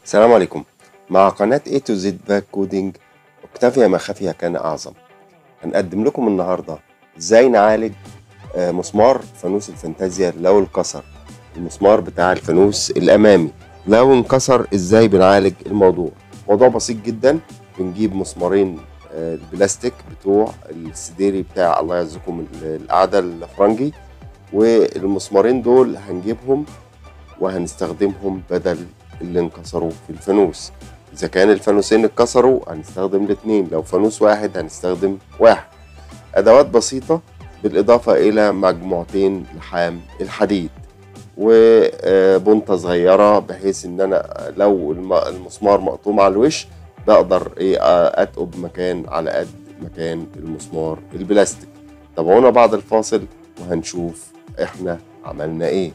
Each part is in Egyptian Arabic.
السلام عليكم مع قناة A to Z باك كودينج اكتفي ما خفي كان أعظم هنقدم لكم النهاردة ازاي نعالج آه، مسمار فانوس الفانتازيا لو انكسر المسمار بتاع الفانوس الأمامي لو انكسر ازاي بنعالج الموضوع موضوع بسيط جدا بنجيب مسمارين آه، البلاستيك بتوع السديري بتاع الله يعزكم القعدة الفرنجي والمسمارين دول هنجيبهم وهنستخدمهم بدل اللي انكسروا في الفانوس اذا كان الفانوسين اتكسروا هنستخدم الاتنين لو فانوس واحد هنستخدم واحد ادوات بسيطة بالاضافة الى مجموعتين لحام الحديد وبنطة صغيرة بحيث ان انا لو الم- المسمار مقطوم على الوش بقدر ايه اتقب مكان على قد مكان المسمار البلاستيك تابعونا بعد الفاصل وهنشوف احنا عملنا ايه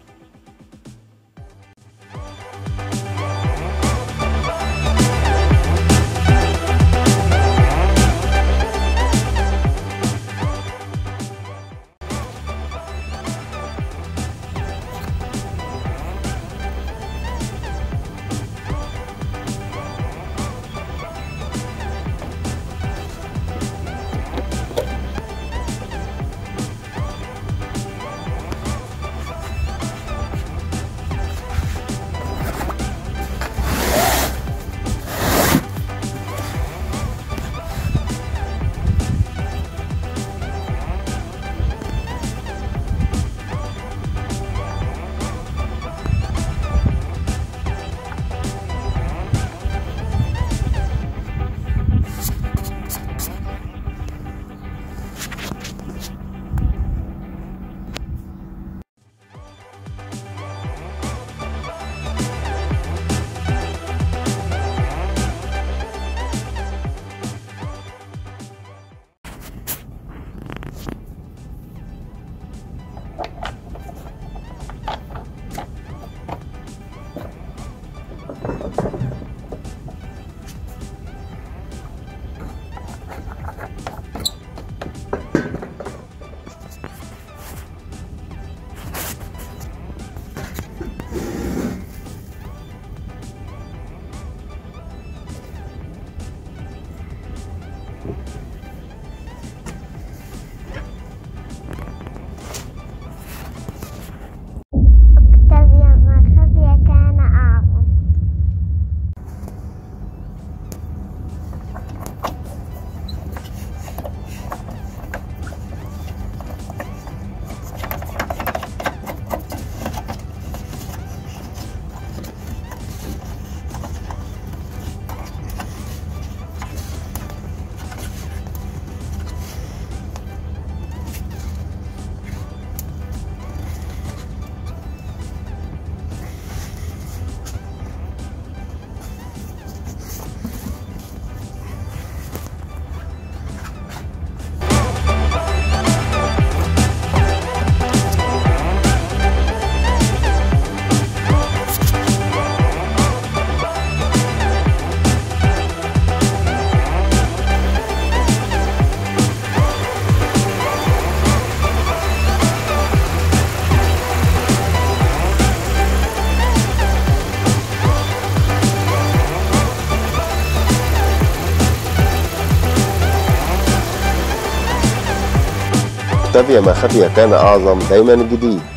اكتب ما خفي كان أعظم اكتفي ما خفي كان أعظم دايما جديد